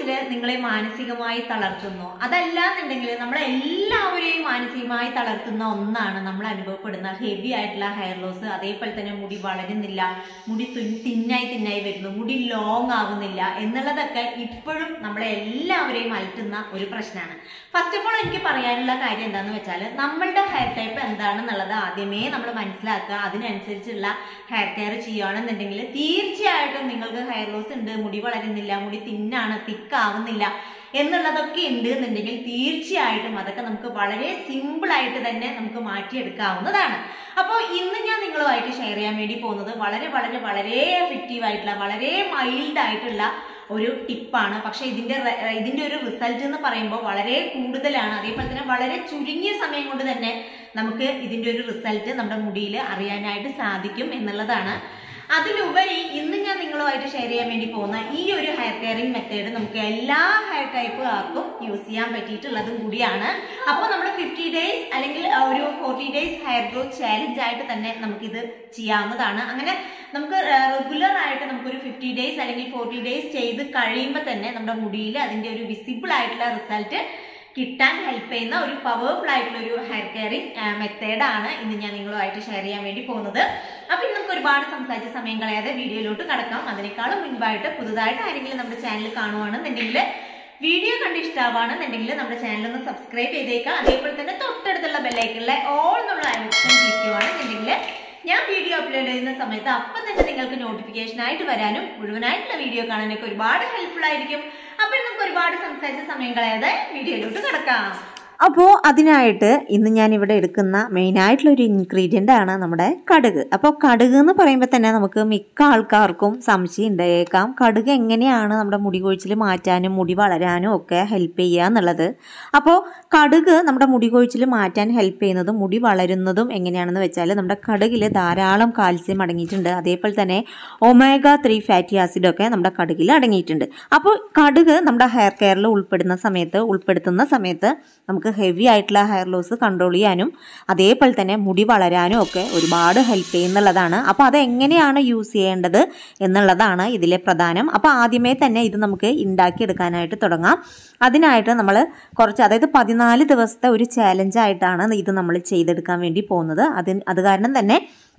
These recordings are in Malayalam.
കൊഴിച്ചിൽ നിങ്ങളെ മാനസികമായി തളർത്തുന്നു അതല്ലാന്നുണ്ടെങ്കിൽ നമ്മളെ എല്ലാവരെയും മാനസികമായി തളർത്തുന്ന ഒന്നാണ് നമ്മൾ അനുഭവപ്പെടുന്ന ഹെവി ആയിട്ടുള്ള ഹെയർ ലോസ് അതേപോലെ തന്നെ മുടി വളരുന്നില്ല മുടി തു- തിന്നായി തിന്നായി വരുന്നു മുടി ലോങ് ആവുന്നില്ല എന്നുള്ളതൊക്കെ ഇപ്പോഴും നമ്മളെ എല്ലാവരെയും അലട്ടുന്ന ഒരു പ്രശ്നമാണ് ഫസ്റ്റ് ഓഫ് ഓൾ എനിക്ക് പറയാനുള്ള കാര്യം എന്താണെന്ന് വെച്ചാൽ നമ്മളുടെ ഹെയർ ടൈപ്പ് എന്താണെന്നുള്ളത് ആദ്യമേ നമ്മൾ മനസ്സിലാക്കുക അതിനനുസരിച്ചുള്ള ഹെയർ കെയർ ചെയ്യുകയാണെന്നുണ്ടെങ്കിൽ തീർച്ചയായിട്ടും നിങ്ങൾക്ക് ഹെയർ ലോസ് ഉണ്ട് മുടി വളരുന്നില്ല മുടി തിന്നാണ് തിക്കാവുന്നില്ല എന്നുള്ളതൊക്കെ ഉണ്ട് എന്നുണ്ടെങ്കിൽ തീർച്ചയായിട്ടും അതൊക്കെ നമുക്ക് വളരെ സിമ്പിൾ ആയിട്ട് തന്നെ നമുക്ക് മാറ്റിയെടുക്കാവുന്നതാണ് അപ്പോൾ ഇന്ന് ഞാൻ നിങ്ങളുമായിട്ട് ഷെയർ ചെയ്യാൻ വേണ്ടി പോകുന്നത് വളരെ വളരെ വളരെ എഫക്റ്റീവ് ആയിട്ടുള്ള വളരെ മൈൽഡ് ആയിട്ടുള്ള ഒരു ടിപ്പാണ് പക്ഷെ ഇതിന്റെ റെ- ഇതിന്റെ ഒരു റിസൾട്ട് എന്ന് പറയുമ്പോൾ വളരെ കൂടുതലാണ് അതേപോലെ തന്നെ വളരെ ചുരുങ്ങിയ സമയം കൊണ്ട് തന്നെ നമുക്ക് ഇതിന്റെ ഒരു റിസൾട്ട് നമ്മുടെ മുടിയിൽ അറിയാനായിട്ട് സാധിക്കും എന്നുള്ളതാണ് അതിലുപരി ഇന്ന് ഞാൻ നിങ്ങളുമായിട്ട് ഷെയർ ചെയ്യാൻ വേണ്ടി പോകുന്ന ഈ ഒരു ഹെയർ കെയറിംഗ് മെത്തേഡ് നമുക്ക് എല്ലാ ഹെയർ ടൈപ്പ് ആർക്കും യൂസ് ചെയ്യാൻ പറ്റിയിട്ടുള്ളതും കൂടിയാണ് അപ്പോൾ നമ്മൾ ഫിഫ്റ്റി ഡേയ്സ് അല്ലെങ്കിൽ ആ, ഒരു forty days hair growth challenge ആയിട്ട് തന്നെ നമുക്കിത് ചെയ്യാവുന്നതാണ് അങ്ങനെ നമുക്ക് റെഗുലർ ആയിട്ട് നമുക്കൊരു ഫിഫ്റ്റി ഡേയ്സ് അല്ലെങ്കിൽ ഫോർട്ടി ഡേയ്സ് ചെയ്ത് കഴിയുമ്പോൾ തന്നെ നമ്മുടെ മുടിയിൽ അതിന്റെ ഒരു വിസിബിൾ ആയിട്ടുള്ള റിസൾട്ട് കിട്ടാൻ ഹെൽപ്പ് ചെയ്യുന്ന ഒരു പവർഫുൾ ആയിട്ടുള്ള ഒരു ഹെയർ കെയറിംഗ് മെത്തേഡാണ് ഇന്ന് ഞാൻ നിങ്ങളുമായിട്ട് ഷെയർ ചെയ്യാൻ വേണ്ടി പോകുന്നത് അപ്പൊ ഇന്ന് നമുക്ക് ഒരുപാട് സംസാരിച്ച സമയം കളയാതെ വീഡിയോയിലോട്ട് കടക്കാം അതിനേക്കാളും മുൻപായിട്ട് പുതുതായിട്ട് ആരെങ്കിലും നമ്മുടെ ചാനൽ കാണുവാണെന്നുണ്ടെങ്കിൽ വീഡിയോ കണ്ട് ഇഷ്ടമാവാണെന്നുണ്ടെങ്കിൽ നമ്മുടെ ചാനൽ ഒന്ന് സബ്സ്ക്രൈബ് ചെയ്തേക്കാം അതേപോലെ തന്നെ തൊട്ടടുത്തുള്ള ബെല്ലൈക്കണിലെ ഓൾ എന്നുള്ള ഓപ്ഷൻ ക്ലിക്ക് ചെയ്യുവാണെന്നുണ്ടെങ്കിൽ ഞാൻ വീഡിയോ അപ്ലോഡ് ചെയ്യുന്ന സമയത്ത് അപ്പം തന്നെ നിങ്ങൾക്ക് നോട്ടിഫിക്കേഷൻ ആയിട്ട് വരാനും മുഴുവനായിട്ടുള്ള വീഡിയോ കാണാനൊക്കെ ഒരുപാട് ഹെൽപ്ഫുൾ ആയിരിക്കും അപ്പോൾ നമുക്ക് ഒരുപാട് സംസാരിച്ച സമയം കളയാതെ വീഡിയോയിലോട്ട് കിടക്കാം അപ്പോൾ അതിനായിട്ട് ഇന്ന് ഞാൻ ഇവിടെ എടുക്കുന്ന മെയിനായിട്ടുള്ള ഒരു ഇൻഗ്രീഡിയൻ്റ് ആണ് നമ്മുടെ കടുക് അപ്പോൾ കടുക് എന്ന് പറയുമ്പോൾ തന്നെ നമുക്ക് മിക്ക ആൾക്കാർക്കും സംശയം ഉണ്ടായേക്കാം കടുക് എങ്ങനെയാണ് നമ്മുടെ മുടി കൊഴിച്ചിൽ മാറ്റാനും മുടി വളരാനും ഒക്കെ ഹെൽപ്പ് ചെയ്യുക എന്നുള്ളത് അപ്പോൾ കടുക് നമ്മുടെ മുടി കൊഴിച്ചിൽ മാറ്റാൻ ഹെൽപ്പ് ചെയ്യുന്നതും മുടി വളരുന്നതും എങ്ങനെയാണെന്ന് വെച്ചാൽ നമ്മുടെ കടുകിൽ ധാരാളം കാൽസ്യം അടങ്ങിയിട്ടുണ്ട് അതേപോലെ തന്നെ ഒമേഗ ത്രീ ഫാറ്റി ആസിഡൊക്കെ നമ്മുടെ കടുകിൽ അടങ്ങിയിട്ടുണ്ട് അപ്പോൾ കടുക് നമ്മുടെ ഹെയർ കെയറിൽ ഉൾപ്പെടുന്ന സമയത്ത് ഉൾപ്പെടുത്തുന്ന സമയത്ത് നമുക്ക് ഹെവി ആയിട്ടുള്ള ഹെയർ ലോസ് കൺട്രോൾ ചെയ്യാനും അതേപോലെ തന്നെ മുടി വളരാനും ഒക്കെ ഒരുപാട് ഹെൽപ്പ് ചെയ്യുന്നുള്ളതാണ് അപ്പോൾ അത് എങ്ങനെയാണ് യൂസ് ചെയ്യേണ്ടത് എന്നുള്ളതാണ് ഇതിലെ പ്രധാനം അപ്പോൾ ആദ്യമേ തന്നെ ഇത് നമുക്ക് ഉണ്ടാക്കിയെടുക്കാനായിട്ട് തുടങ്ങാം അതിനായിട്ട് നമ്മൾ കുറച്ച് അതായത് പതിനാല് ദിവസത്തെ ഒരു ചാലഞ്ചായിട്ടാണ് ഇത് നമ്മൾ ചെയ്തെടുക്കാൻ വേണ്ടി പോകുന്നത് അതിന് അത് കാരണം തന്നെ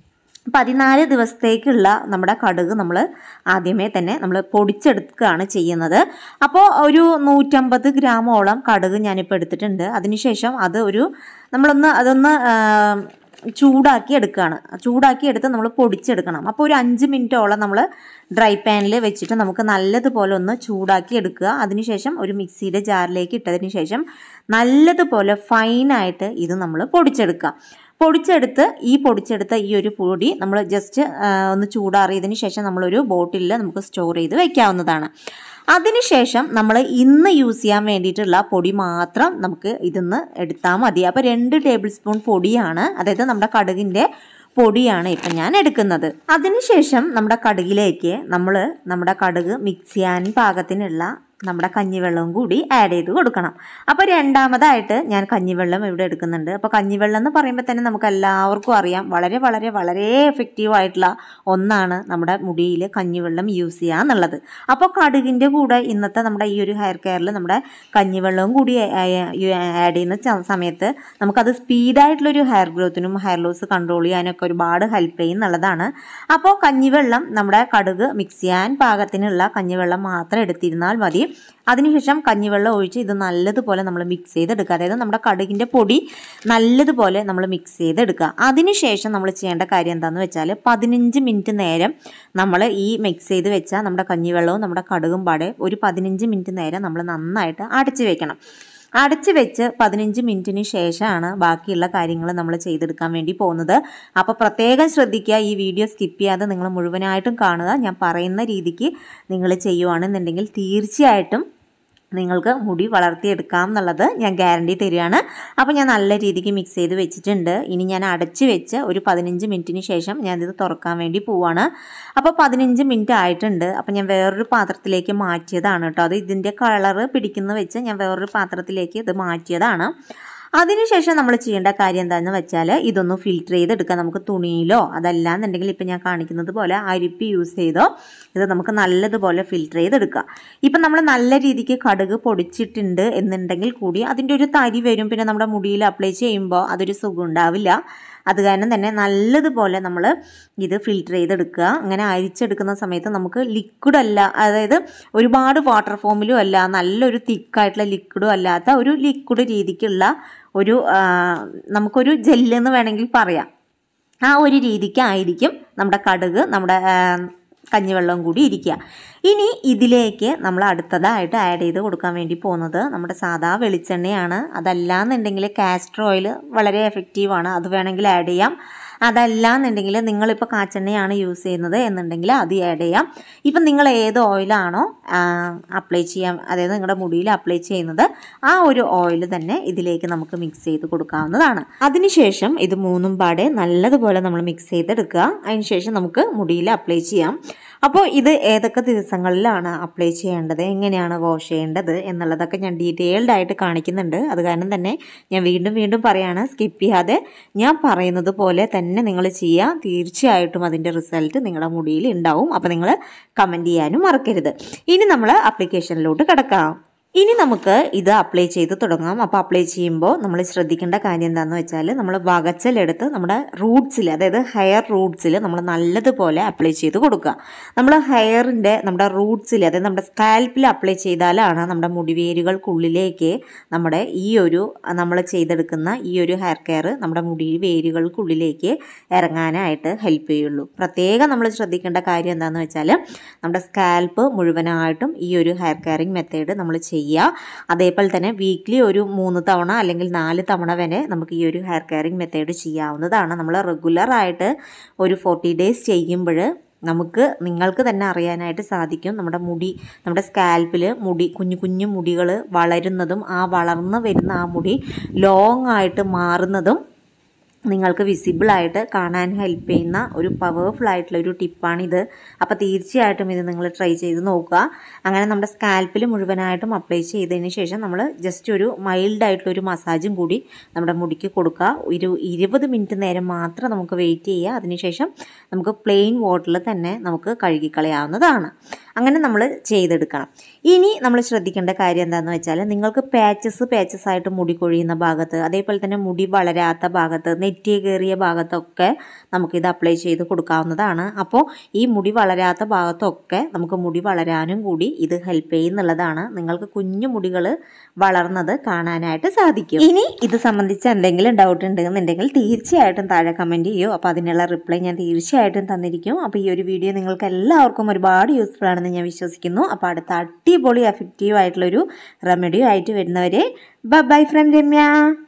പതിനാല് ദിവസത്തേക്കുള്ള നമ്മുടെ കടുക് നമ്മൾ ആദ്യമേ തന്നെ നമ്മൾ പൊടിച്ചെടുക്കുകയാണ് ചെയ്യുന്നത് അപ്പോൾ ഒരു നൂറ്റമ്പത് ഗ്രാമോളം കടുക് ഞാനിപ്പോൾ എടുത്തിട്ടുണ്ട് അതിനുശേഷം അത് ഒരു നമ്മളൊന്ന് അതൊന്ന് ആ, ചൂടാക്കി എടുക്കുകയാണ് ചൂടാക്കി എടുത്ത് നമ്മൾ പൊടിച്ചെടുക്കണം അപ്പോൾ ഒരു അഞ്ച് മിനിറ്റോളം നമ്മൾ ഡ്രൈ പാനിൽ വെച്ചിട്ട് നമുക്ക് നല്ലതുപോലെ ഒന്ന് ചൂടാക്കി എടുക്കുക അതിനുശേഷം ഒരു മിക്സിയുടെ ജാറിലേക്ക് ഇട്ടതിന് ശേഷം നല്ലതുപോലെ ഫൈനായിട്ട് ഇത് നമ്മൾ പൊടിച്ചെടുക്കുക പൊടിച്ചെടുത്ത് ഈ പൊടിച്ചെടുത്ത ഈ ഒരു പൊടി നമ്മൾ ജസ്റ്റ് ഒന്ന് ചൂടാറിയതിന് ശേഷം നമ്മളൊരു ബോട്ടിലിൽ നമുക്ക് സ്റ്റോർ ചെയ്ത് വെക്കാവുന്നതാണ് അതിനുശേഷം നമ്മൾ ഇന്ന് യൂസ് ചെയ്യാൻ വേണ്ടിയിട്ടുള്ള പൊടി മാത്രം നമുക്ക് ഇതിന്ന് എടുത്താൽ മതി അപ്പോൾ രണ്ട് ടേബിൾ സ്പൂൺ പൊടിയാണ് അതായത് നമ്മുടെ കടുകിൻ്റെ പൊടിയാണ് ഇപ്പം ഞാൻ എടുക്കുന്നത് അതിനുശേഷം നമ്മുടെ കടുകിലേക്ക് നമ്മൾ നമ്മുടെ കടുക് മിക്സ് ചെയ്യാൻ പാകത്തിനുള്ള നമ്മുടെ കഞ്ഞിവെള്ളവും കൂടി ആഡ് ചെയ്ത് കൊടുക്കണം അപ്പോൾ രണ്ടാമതായിട്ട് ഞാൻ കഞ്ഞിവെള്ളം ഇവിടെ എടുക്കുന്നുണ്ട് അപ്പോൾ കഞ്ഞിവെള്ളം എന്ന് പറയുമ്പോൾ തന്നെ നമുക്ക് എല്ലാവർക്കും അറിയാം വളരെ വളരെ വളരെ എഫക്റ്റീവ് ആയിട്ടുള്ള ഒന്നാണ് നമ്മുടെ മുടിയിൽ കഞ്ഞിവെള്ളം യൂസ് ചെയ്യുക എന്നുള്ളത് അപ്പോൾ കടുകിൻ്റെ കൂടെ ഇന്നത്തെ നമ്മുടെ ഈ ഒരു ഹെയർ കെയറിൽ നമ്മുടെ കഞ്ഞിവെള്ളവും കൂടി ആഡ് ചെയ്യുന്ന ച- സമയത്ത് നമുക്കത് സ്പീഡായിട്ടുള്ളൊരു ഹെയർ ഗ്രോത്തിനും ഹെയർ ലോസ് കൺട്രോൾ ചെയ്യാനൊക്കെ ഒരുപാട് ഹെൽപ്പ് ചെയ്യുന്നുള്ളതാണ് അപ്പോൾ കഞ്ഞിവെള്ളം നമ്മുടെ കടുക് മിക്സ് ചെയ്യാൻ പാകത്തിനുള്ള കഞ്ഞിവെള്ളം മാത്രം എടുത്തിരുന്നാൽ മതി അതിനുശേഷം കഞ്ഞിവെള്ളം ഒഴിച്ച് ഇത് നല്ലതുപോലെ നമ്മൾ മിക്സ് ചെയ്തെടുക്കുക അതായത് നമ്മുടെ കടുകിൻ്റെ പൊടി നല്ലതുപോലെ നമ്മൾ മിക്സ് ചെയ്തെടുക്കുക അതിനുശേഷം നമ്മൾ ചെയ്യേണ്ട കാര്യം എന്താണെന്ന് വെച്ചാൽ പതിനഞ്ച് മിനിറ്റ് നേരം നമ്മൾ ഈ മിക്സ് ചെയ്ത് വെച്ച നമ്മുടെ കഞ്ഞിവെള്ളവും നമ്മുടെ കടുകും പാടെ ഒരു പതിനഞ്ച് മിനിറ്റ് നേരം നമ്മൾ നന്നായിട്ട് അടച്ച് വെക്കണം അടച്ച് വെച്ച് പതിനഞ്ച് മിനിറ്റിന് ശേഷമാണ് ബാക്കിയുള്ള കാര്യങ്ങൾ നമ്മൾ ചെയ്തെടുക്കാൻ വേണ്ടി പോകുന്നത് അപ്പോൾ പ്രത്യേകം ശ്രദ്ധിക്കുക ഈ വീഡിയോ സ്കിപ്പ് ചെയ്യാതെ നിങ്ങൾ മുഴുവനായിട്ടും കാണുക ഞാൻ പറയുന്ന രീതിക്ക് നിങ്ങൾ ചെയ്യുവാണെന്നുണ്ടെങ്കിൽ തീർച്ചയായിട്ടും നിങ്ങൾക്ക് മുടി വളർത്തിയെടുക്കാം എന്നുള്ളത് ഞാൻ ഗ്യാരണ്ടി തരികയാണ് അപ്പോൾ ഞാൻ നല്ല രീതിക്ക് മിക്സ് ചെയ്ത് വെച്ചിട്ടുണ്ട് ഇനി ഞാൻ അടച്ച് വെച്ച് ഒരു പതിനഞ്ച് മിനിറ്റിന് ശേഷം ഞാനിത് തുറക്കാൻ വേണ്ടി പോവാണ് അപ്പോൾ പതിനഞ്ച് മിനിറ്റ് ആയിട്ടുണ്ട് അപ്പോൾ ഞാൻ വേറൊരു പാത്രത്തിലേക്ക് മാറ്റിയതാണ് കേട്ടോ അത് ഇതിൻ്റെ കളറ് പിടിക്കുന്ന വെച്ച് ഞാൻ വേറൊരു പാത്രത്തിലേക്ക് ഇത് മാറ്റിയതാണ് അതിനുശേഷം നമ്മൾ ചെയ്യേണ്ട കാര്യം എന്താണെന്ന് വെച്ചാൽ ഇതൊന്ന് ഫിൽറ്റർ ചെയ്തെടുക്കാം നമുക്ക് തുണിയിലോ അതല്ലാന്നുണ്ടെങ്കിൽ ഇപ്പം ഞാൻ കാണിക്കുന്നത് പോലെ അരിപ്പി യൂസ് ചെയ്തോ ഇത് നമുക്ക് നല്ലതുപോലെ ഫിൽറ്റർ ചെയ്തെടുക്കാം ഇപ്പം നമ്മൾ നല്ല രീതിക്ക് കടുക് പൊടിച്ചിട്ടുണ്ട് എന്നുണ്ടെങ്കിൽ കൂടി അതിൻ്റെ ഒരു തരി വരും പിന്നെ നമ്മുടെ മുടിയിൽ അപ്ലൈ ചെയ്യുമ്പോൾ അതൊരു സുഖം ഉണ്ടാവില്ല അത് കാരണം തന്നെ നല്ലതുപോലെ നമ്മൾ ഇത് ഫിൽറ്റർ ചെയ്തെടുക്കുക അങ്ങനെ അരിച്ചെടുക്കുന്ന സമയത്ത് നമുക്ക് ലിക്വിഡ് അല്ല അതായത് ഒരുപാട് വാട്ടർ ഫോമിലും അല്ല നല്ലൊരു തിക്കായിട്ടുള്ള ലിക്വിഡും അല്ലാത്ത ഒരു ലിക്വിഡ് രീതിക്കുള്ള ഒരു ആ, നമുക്കൊരു ജെല്ലെന്ന് വേണമെങ്കിൽ പറയാം ആ ഒരു രീതിക്കായിരിക്കും നമ്മുടെ കടുക് നമ്മുടെ ആ, കഞ്ഞിവെള്ളം കൂടി ഇരിക്കുക ഇനി ഇതിലേക്ക് നമ്മൾ അടുത്തതായിട്ട് ആഡ് ചെയ്ത് കൊടുക്കാൻ വേണ്ടി പോകുന്നത് നമ്മുടെ സാധാ വെളിച്ചെണ്ണയാണ് അതല്ലാന്നുണ്ടെങ്കിൽ കാസ്റ്റർ ഓയിൽ വളരെ എഫക്റ്റീവാണ് അത് വേണമെങ്കിൽ ആഡ് ചെയ്യാം അതല്ലാന്നുണ്ടെങ്കിൽ നിങ്ങളിപ്പോൾ കാച്ചെണ്ണയാണ് യൂസ് ചെയ്യുന്നത് എന്നുണ്ടെങ്കിൽ അത് ആഡ് ചെയ്യാം ഇപ്പം നിങ്ങൾ ഏത് ഓയിലാണോ അപ്ലൈ ചെയ്യാൻ അതായത് നിങ്ങളുടെ മുടിയിൽ അപ്ലൈ ചെയ്യുന്നത് ആ ഒരു ഓയിൽ തന്നെ ഇതിലേക്ക് നമുക്ക് മിക്സ് ചെയ്ത് കൊടുക്കാവുന്നതാണ് അതിനുശേഷം ഇത് മൂന്നും പാടെ നല്ലതുപോലെ നമ്മൾ മിക്സ് ചെയ്തെടുക്കുക അതിനുശേഷം നമുക്ക് മുടിയിൽ അപ്ലൈ ചെയ്യാം അപ്പോൾ ഇത് ഏതൊക്കെ ദിവസങ്ങളിലാണ് അപ്ലൈ ചെയ്യേണ്ടത് എങ്ങനെയാണ് വാഷ് ചെയ്യേണ്ടത് എന്നുള്ളതൊക്കെ ഞാൻ ഡീറ്റെയിൽഡ് ആയിട്ട് കാണിക്കുന്നുണ്ട് അത് കാരണം തന്നെ ഞാൻ വീണ്ടും വീണ്ടും പറയാണ് സ്കിപ്പ് ചെയ്യാതെ ഞാൻ പറയുന്നത് പോലെ തന്നെ നിങ്ങൾ ചെയ്യുക തീർച്ചയായിട്ടും അതിൻ്റെ റിസൾട്ട് നിങ്ങളുടെ മുടിയിൽ ഉണ്ടാവും അപ്പോൾ നിങ്ങൾ കമൻറ്റ് ചെയ്യാനും മറക്കരുത് ഇനി നമ്മൾ ആപ്ലിക്കേഷനിലോട്ട് കിടക്കാം ഇനി നമുക്ക് ഇത് അപ്ലൈ ചെയ്ത് തുടങ്ങാം അപ്പോൾ അപ്ലൈ ചെയ്യുമ്പോൾ നമ്മൾ ശ്രദ്ധിക്കേണ്ട കാര്യം എന്താണെന്ന് വെച്ചാൽ നമ്മൾ വകച്ചലെടുത്ത് നമ്മുടെ റൂട്ട്സിൽ അതായത് ഹെയർ റൂട്ട്സിൽ നമ്മൾ നല്ലതുപോലെ അപ്ലൈ ചെയ്ത് കൊടുക്കുക നമ്മൾ ഹെയറിൻ്റെ നമ്മുടെ റൂട്ട്സിൽ അതായത് നമ്മുടെ സ്കാൽപ്പിൽ അപ്ലൈ ചെയ്താലാണ് നമ്മുടെ മുടിവേരുകൾക്കുള്ളിലേക്ക് നമ്മുടെ ഈ ഒരു നമ്മൾ ചെയ്തെടുക്കുന്ന ഈ ഒരു ഹെയർ കെയർ നമ്മുടെ മുടി വേരുകൾക്കുള്ളിലേക്ക് ഇറങ്ങാനായിട്ട് ഹെൽപ്പ് ചെയ്യുള്ളൂ പ്രത്യേകം നമ്മൾ ശ്രദ്ധിക്കേണ്ട കാര്യം എന്താണെന്ന് വെച്ചാൽ നമ്മുടെ സ്കാൽപ്പ് മുഴുവനായിട്ടും ഈ ഒരു ഹെയർ കെയറിങ് മെത്തേഡ് നമ്മൾ ചെയ്യുക അതേപോലെ തന്നെ വീക്ക്ലി ഒരു മൂന്ന് തവണ അല്ലെങ്കിൽ നാല് തവണ വരെ നമുക്ക് ഈ ഒരു ഹെയർ കെയറിങ് മെത്തേഡ് ചെയ്യാവുന്നതാണ് നമ്മൾ റെഗുലറായിട്ട് ഒരു ഫോർട്ടി ഡേയ്സ് ചെയ്യുമ്പോൾ നമുക്ക് നിങ്ങൾക്ക് തന്നെ അറിയാനായിട്ട് സാധിക്കും നമ്മുടെ മുടി നമ്മുടെ സ്കാൽപ്പിൽ മുടി കുഞ്ഞു കുഞ്ഞു മുടികൾ വളരുന്നതും ആ വളർന്ന് വരുന്ന ആ മുടി ലോങ് ആയിട്ട് മാറുന്നതും നിങ്ങൾക്ക് വിസിബിളായിട്ട് കാണാൻ ഹെൽപ്പ് ചെയ്യുന്ന ഒരു പവർഫുൾ ആയിട്ടുള്ള ഒരു ടിപ്പാണിത് അപ്പോൾ തീർച്ചയായിട്ടും ഇത് നിങ്ങൾ ട്രൈ ചെയ്ത് നോക്കുക അങ്ങനെ നമ്മുടെ സ്കാൽപ്പിൽ മുഴുവനായിട്ടും അപ്ലൈ ചെയ്തതിന് ശേഷം നമ്മൾ ജസ്റ്റ് ഒരു മൈൽഡ് ആയിട്ടുള്ള ഒരു മസാജും കൂടി നമ്മുടെ മുടിക്ക് കൊടുക്കുക ഒരു ഇരുപത് മിനിറ്റ് നേരം മാത്രം നമുക്ക് വെയിറ്റ് ചെയ്യുക അതിനുശേഷം നമുക്ക് പ്ലെയിൻ വാട്ടറിൽ തന്നെ നമുക്ക് കഴുകിക്കളയാവുന്നതാണ് അങ്ങനെ നമ്മൾ ചെയ്തെടുക്കണം ഇനി നമ്മൾ ശ്രദ്ധിക്കേണ്ട കാര്യം എന്താണെന്ന് വെച്ചാൽ നിങ്ങൾക്ക് പാച്ചസ് പാച്ചസ് ആയിട്ട് മുടി കൊഴിയുന്ന ഭാഗത്ത് അതേപോലെ തന്നെ മുടി വളരാത്ത ഭാഗത്ത് നെറ്റി കയറിയ ഭാഗത്തൊക്കെ നമുക്കിത് അപ്ലൈ ചെയ്ത് കൊടുക്കാവുന്നതാണ് അപ്പോൾ ഈ മുടി വളരാത്ത ഭാഗത്തൊക്കെ നമുക്ക് മുടി വളരാനും കൂടി ഇത് ഹെൽപ്പ് ചെയ്യുന്നുള്ളതാണ് നിങ്ങൾക്ക് കുഞ്ഞു മുടികൾ വളർന്നത് കാണാനായിട്ട് സാധിക്കും ഇനി ഇത് സംബന്ധിച്ച് എന്തെങ്കിലും ഡൗട്ട് ഉണ്ടെന്നുണ്ടെങ്കിൽ തീർച്ചയായിട്ടും താഴെ കമൻറ്റ് ചെയ്യൂ അപ്പോൾ അതിനുള്ള റിപ്ലൈ ഞാൻ തീർച്ചയായിട്ടും തന്നിരിക്കും അപ്പോൾ ഈ ഒരു വീഡിയോ നിങ്ങൾക്ക് എല്ലാവർക്കും ഒരുപാട് യൂസ്ഫുൾ ആണെന്ന് ഞാൻ വിശ്വസിക്കുന്നു അപ്പോൾ അടുത്ത അടിപൊളി എഫക്റ്റീവ് ആയിട്ടുള്ളൊരു റെമഡിയോ ആയിട്ട് വരുന്നവരെ ബൈ ഫ്രം രമ്യ